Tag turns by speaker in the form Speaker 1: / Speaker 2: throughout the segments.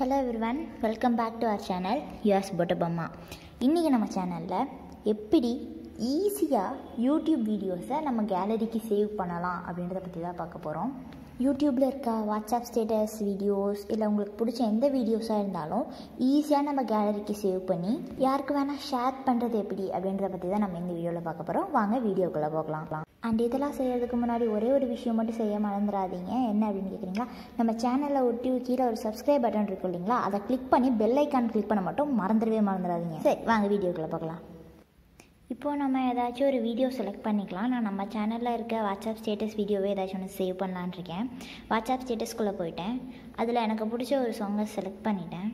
Speaker 1: hello everyone welcome back to our channel யுஎஸ் பொட்டபம்மா இன்றைக்கி நம்ம சேனலில் எப்படி ஈஸியாக யூடியூப் வீடியோஸை நம்ம கேலரிக்கு சேவ் பண்ணலாம் அப்படின்றத பற்றி தான் பார்க்க போகிறோம் யூடியூப்பில் இருக்க வாட்ஸ்அப் ஸ்டேட்டஸ் வீடியோஸ் இல்லை உங்களுக்கு பிடிச்ச எந்த வீடியோஸாக இருந்தாலும் ஈஸியாக நம்ம கேலரிக்கு சேவ் பண்ணி யாருக்கு வேணால் ஷேர் பண்ணுறது எப்படி அப்படின்றத பற்றி தான் நம்ம இந்த வீடியோவில் பார்க்க போகிறோம் வாங்க வீடியோக்குள்ளே போகலாம் அண்ட் இதெல்லாம் செய்கிறதுக்கு முன்னாடி ஒரே ஒரு விஷயம் மட்டும் செய்ய மறந்துடாதீங்க என்ன அப்படின்னு கேட்குறீங்களா நம்ம சேனலில் ஒட்டி கீழே ஒரு சப்ஸ்கிரைப் பட்டன் இருக்கும் இல்லைங்களா அதை கிளிக் பண்ணி பெல் ஐக்கான் கிளிக் பண்ண மட்டும் மறந்துடவே மறந்துடாதீங்க சரி வாங்க வீடியோக்குள்ளே பார்க்கலாம் இப்போது நம்ம ஏதாச்சும் ஒரு வீடியோ செலக்ட் பண்ணிக்கலாம் நான் நம்ம சேனலில் இருக்க வாட்ஸ்அப் ஸ்டேட்டஸ் வீடியோவே ஏதாச்சும் ஒன்று சேவ் பண்ணலான்னு இருக்கேன் வாட்ஸ்அப் ஸ்டேட்டஸ்குள்ளே போயிட்டேன் அதில் எனக்கு பிடிச்ச ஒரு சாங்கை செலக்ட் பண்ணிட்டேன்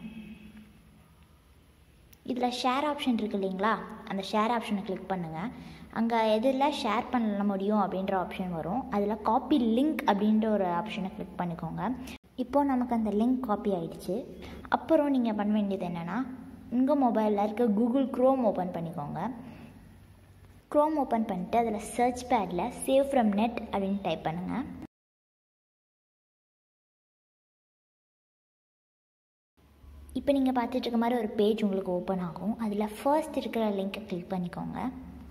Speaker 1: இதில் ஷேர் ஆப்ஷன் இருக்குது இல்லைங்களா அந்த ஷேர் ஆப்ஷனை கிளிக் பண்ணுங்கள் அங்கே எதில் ஷேர் பண்ண முடியும் அப்படின்ற ஆப்ஷன் வரும் அதில் காப்பி லிங்க் அப்படின்ற ஒரு ஆப்ஷனை கிளிக் பண்ணிக்கோங்க இப்போது நமக்கு அந்த லிங்க் காப்பி ஆகிடுச்சு அப்புறம் நீங்கள் பண்ண வேண்டியது என்னென்னா உங்கள் மொபைலில் இருக்க கூகுள் க்ரோம் ஓப்பன் பண்ணிக்கோங்க க்ரோம் ஓப்பன் பண்ணிட்டு அதில் சர்ச் பேடில் சேவ் ஃப்ரம் நெட் அப்படின்னு டைப் பண்ணுங்கள் இப்போ நீங்கள் பார்த்துட்டு இருக்க மாதிரி ஒரு பேஜ் உங்களுக்கு ஓப்பன் ஆகும் அதில் ஃபர்ஸ்ட் இருக்கிற லிங்க்கை கிளிக் பண்ணிக்கோங்க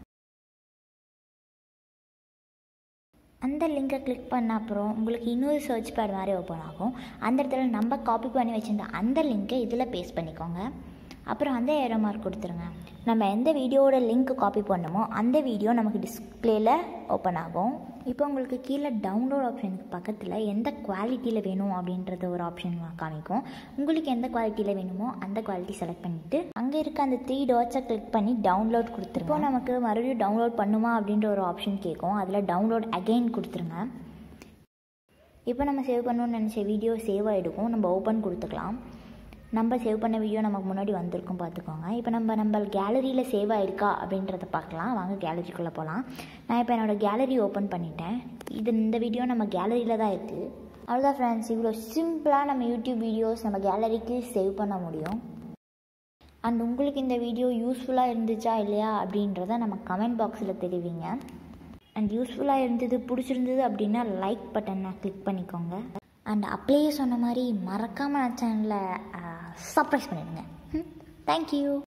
Speaker 1: அந்த லிங்கை கிளிக் பண்ண அப்புறம் உங்களுக்கு இன்னொரு சர்ச் பேட் மாதிரி ஓப்பன் ஆகும் அந்த இடத்துல நம்ம காப்பி பண்ணி வச்சுருந்த அந்த லிங்க்கை இதில் பேஸ்ட் பண்ணிக்கோங்க அப்புறம் அந்த ஏரோ மார்க் கொடுத்துருங்க நம்ம எந்த வீடியோவோட லிங்க் காப்பி பண்ணமோ அந்த வீடியோ நமக்கு டிஸ்பிளேயில் ஓப்பன் ஆகும் இப்போ உங்களுக்கு கீழே டவுன்லோட் ஆப்ஷனுக்கு பக்கத்தில் எந்த குவாலிட்டியில் வேணும் அப்படின்றது ஒரு ஆப்ஷன் காமிக்கும் உங்களுக்கு எந்த குவாலிட்டியில் வேணுமோ அந்த குவாலிட்டி செலக்ட் பண்ணிவிட்டு அங்கே இருக்க அந்த த்ரீ டாட்ஸை கிளிக் பண்ணி டவுன்லோட் கொடுத்துருங்க இப்போ நமக்கு மறுபடியும் டவுன்லோட் பண்ணுமா அப்படின்ற ஒரு ஆப்ஷன் கேட்கும் அதில் டவுன்லோட் அகெயின் கொடுத்துருங்க இப்போ நம்ம சேவ் பண்ணணும்னு நினச்ச வீடியோ சேவ் ஆகிடுக்கும் நம்ம ஓப்பன் கொடுத்துக்கலாம் நம்ம சேவ் பண்ண வீடியோ நமக்கு முன்னாடி வந்திருக்கும் பார்த்துக்கோங்க இப்போ நம்ம நம்ம கேலரியில் சேவ் ஆகிருக்கா அப்படின்றத பார்க்கலாம் வாங்க கேலரிக்குள்ளே போகலாம் நான் இப்போ என்னோடய கேலரி ஓப்பன் பண்ணிட்டேன் இது இந்த வீடியோ நம்ம கேலரியில் தான் இருக்குது அவ்வளோதான் ஃப்ரெண்ட்ஸ் இவ்வளோ சிம்பிளாக நம்ம யூடியூப் வீடியோஸ் நம்ம கேலரிக்கு சேவ் பண்ண முடியும் அண்ட் உங்களுக்கு இந்த வீடியோ யூஸ்ஃபுல்லாக இருந்துச்சா இல்லையா அப்படின்றத நம்ம கமெண்ட் பாக்ஸில் தெரிவிங்க அண்ட் யூஸ்ஃபுல்லாக இருந்தது பிடிச்சிருந்தது அப்படின்னா லைக் பட்டனை கிளிக் பண்ணிக்கோங்க அண்ட் அப்படியே சொன்ன மாதிரி மறக்காமல் நான் சேனலில் சர்ப்ரைஸ் பண்ணிடுங்க தேங்க்யூ